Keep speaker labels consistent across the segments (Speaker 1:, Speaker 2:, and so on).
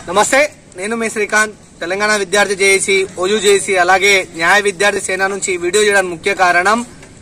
Speaker 1: నమస్తే నేను మీ శ్రీకాంత్ తెలంగాణ విద్యార్థి జేఏసీ ఓయూ జేఏసీ అలాగే న్యాయ విద్యార్థి సేన నుంచి ఈ వీడియో చేయడానికి ముఖ్య కారణం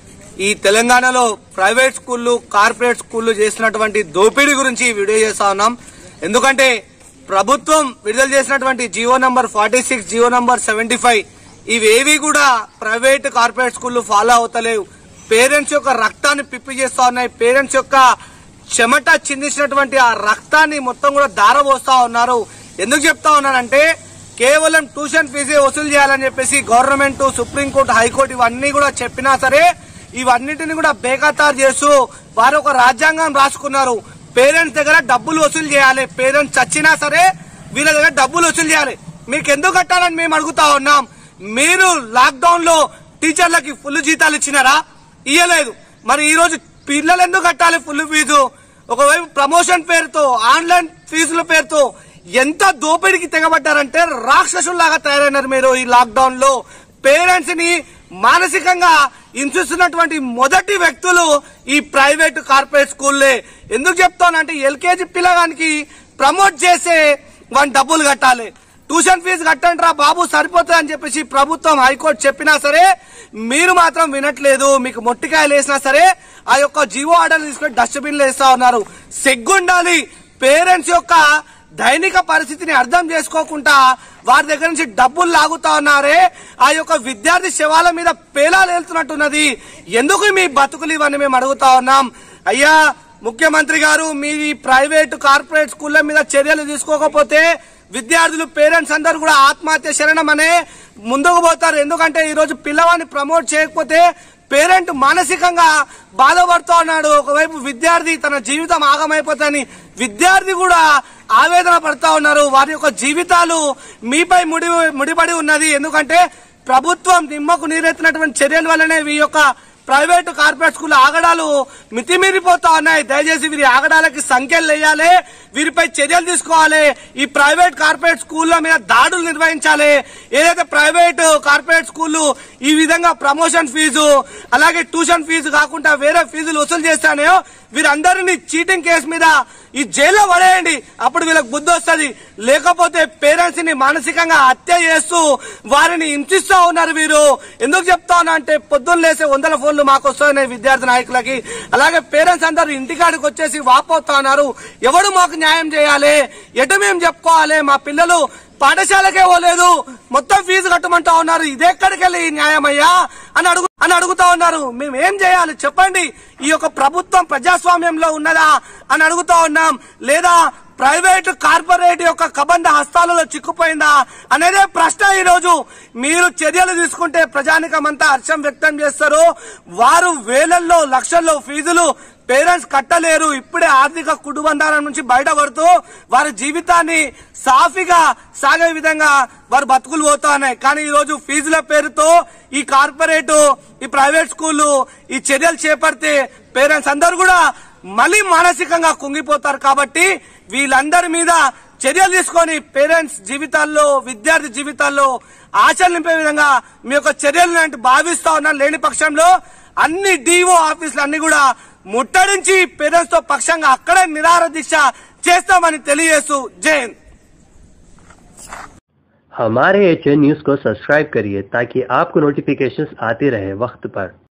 Speaker 1: ఈ తెలంగాణలో ప్రైవేట్ స్కూళ్లు కార్పొరేట్ స్కూళ్లు చేసినటువంటి దోపిడీ గురించి ఈ వీడియో చేస్తా ఉన్నాం ఎందుకంటే ప్రభుత్వం విడుదల చేసినటువంటి GO number forty six GO number seventy five ఇవేవి కూడా ప్రైవేట్ కార్పొరేట్ స్కూళ్లు ఫాలో అవుతలేవు పేరెంట్స్ యొక్క రక్తాన్ని పిప్పి చేస్తా ఉన్నాయి పేరెంట్స్ యొక్క చెమట చిందించినటువంటి ఆ రక్తాన్ని మొత్తం కూడా దారబోస్తా ఉన్నారు ఎందుకు చెప్తా ఉన్నానంటే కేవలం ట్యూషన్ ఫీజే వసూలు చేయాలని చెప్పేసి గవర్నమెంట్ సుప్రీంకోర్టు హైకోర్టు ఇవన్నీ కూడా చెప్పినా సరే ఇవన్నిటిని కూడా బేఖాతారు చేస్తూ వారు ఒక రాజ్యాంగం రాసుకున్నారు పేరెంట్స్ దగ్గర డబ్బులు వసూలు చేయాలి పేరెంట్స్ చచ్చినా సరే వీళ్ళ దగ్గర డబ్బులు వసూలు చేయాలి మీకు ఎందుకు కట్టాలని మేము అడుగుతా ఉన్నాం మీరు లాక్డౌన్ లో టీచర్లకి ఫుల్ జీతాలు ఇచ్చినారా ఇయ్యలేదు మరి ఈ రోజు పిల్లలు ఎందుకు కట్టాలి ఫుల్ ఫీజు ఒకవైపు ప్రమోషన్ పేరుతో ఆన్లైన్ ఫీజుల పేరుతో ఎంత దోపిడికి తెగబడ్డారంటే రాక్షసుల్లాగా తయారైనారు మీరు ఈ లాక్డౌన్ లో పేరెంట్స్ ని మానసికంగా హింసిస్తున్నటువంటి మొదటి వ్యక్తులు ఈ ప్రైవేట్ కార్పొరేట్ స్కూల్లే ఎందుకు చెప్తానంటే ఎల్కేజీ పిల్లగానికి ప్రమోట్ చేసే వాని డబ్బులు కట్టాలి ట్యూషన్ ఫీజు కట్టండి రా బాబు సరిపోతుంది అని చెప్పేసి ప్రభుత్వం హైకోర్టు చెప్పినా సరే మీరు మాత్రం వినట్లేదు మీకు మొట్టికాయలు వేసినా సరే ఆ యొక్క జీవో ఆర్డర్ తీసుకొని డస్ట్బిన్ వేస్తా ఉన్నారు సెగ్గుండాలి పేరెంట్స్ యొక్క దైనిక పరిస్థితిని అర్థం చేసుకోకుండా వారి దగ్గర నుంచి డబ్బులు లాగుతా ఉన్నారే ఆ యొక్క విద్యార్థి శవాల మీద పేలాలు వెళ్తున్నట్టున్నది ఎందుకు మీ బతుకులు ఇవన్నీ మేము అడుగుతా ఉన్నాం అయ్యా ముఖ్యమంత్రి గారు మీ ఈ ప్రైవేట్ కార్పొరేట్ స్కూళ్ల మీద చర్యలు తీసుకోకపోతే విద్యార్థులు పేరెంట్స్ అందరూ కూడా ఆత్మహత్య శరణం అనే ముందుకు పోతారు ఎందుకంటే ఈ రోజు పిల్లవాడిని ప్రమోట్ చేయకపోతే పేరెంట్ మానసికంగా బాధపడుతూ ఉన్నాడు ఒకవైపు విద్యార్థి తన జీవితం ఆగమైపోతాని విద్యార్థి కూడా ఆవేదన పడుతూ ఉన్నారు వారి యొక్క జీవితాలు మీపై ముడి ముడిపడి ఉన్నది ఎందుకంటే ప్రభుత్వం నిమ్మకు నీరెత్తినటువంటి చర్యల వల్లనే ఈ యొక్క ప్రైవేట్ కార్పొరేట్ స్కూల్ ఆగడాలు మితిమీరిపోతా ఉన్నాయి దయచేసి వీరి ఆగడాలకి సంఖ్యలు వేయాలి వీరిపై చర్యలు తీసుకోవాలి ఈ ప్రైవేట్ కార్పొరేట్ స్కూళ్ళ మీద దాడులు నిర్వహించాలి ఏదైతే ప్రైవేట్ కార్పొరేట్ స్కూళ్ళు ఈ విధంగా ప్రమోషన్ ఫీజు అలాగే ట్యూషన్ ఫీజు కాకుండా వేరే ఫీజులు వసూలు చేస్తానో వీరందరినీ చీటింగ్ కేసు మీద ఈ జైల్లో పడేయండి అప్పుడు వీళ్ళకి బుద్ధి వస్తుంది లేకపోతే పేరెంట్స్ ని మానసికంగా హత్య చేస్తూ వారిని హింసిస్తూ ఉన్నారు వీరు ఎందుకు చెప్తా ఉన్నా అంటే పొద్దున్న లేసే వందల ఫోన్లు మాకు వస్తున్నాయి విద్యార్థి నాయకులకి అలాగే పేరెంట్స్ అందరూ ఇంటికాడికి వచ్చేసి వాపోతా ఉన్నారు ఎవడు మాకు న్యాయం చేయాలి ఎటు మేము చెప్పుకోవాలి మా పిల్లలు పాఠశాలకే పోలేదు మొత్తం ఫీజు కట్టమంటా ఉన్నారు ఇదెక్కడికి వెళ్ళి న్యాయం అయ్యా అని అడుగు అని అడుగుతా ఉన్నారు మేము ఏం చేయాలి చెప్పండి ఈ యొక్క ప్రభుత్వం ప్రజాస్వామ్యంలో ఉన్నదా అని అడుగుతా ఉన్నాం లేదా ప్రైవేట్ కార్పొరేట్ యొక్క కబంధ హస్తాలలో చిక్కుపోయిందా అనేదే ప్రశ్న ఈ రోజు మీరు చర్యలు తీసుకుంటే ప్రజానికమంతా హర్షం వ్యక్తం చేస్తారు వారు వేలల్లో లక్షల్లో ఫీజులు పేరెంట్స్ కట్టలేరు ఇప్పుడే ఆర్థిక కుటుంబంధాల నుంచి బయటపడుతూ వారి జీవితాన్ని సాఫీగా సాగే విధంగా వారు బతుకులు పోతా ఉన్నాయి కానీ ఈ రోజు ఫీజుల పేరుతో ఈ కార్పొరేట్ ఈ ప్రైవేట్ స్కూళ్ళు ఈ చర్యలు చేపడితే పేరెంట్స్ అందరూ కూడా మళ్ళీ మానసికంగా కుంగిపోతారు కాబట్టి వీళ్ళందరి మీద చర్యలు తీసుకొని పేరెంట్స్ జీవితాల్లో విద్యార్థి జీవితాల్లో ఆశలు నింపే విధంగా మీ యొక్క చర్యలు లాంటి భావిస్తా ఉన్నాను లేని పక్షంలో అన్ని డిఓ ఆఫీసులు అన్ని కూడా ముట్టడించి పేరెంట్స్ తో పక్షంగా అక్కడే నిరాహార దీక్ష చేస్తామని తెలియజేస్తూ జై హింద్
Speaker 2: हमारे एच न्यूज को सब्सक्राइब करिए ताकि आपको नोटिफिकेशंस आते रहे वक्त पर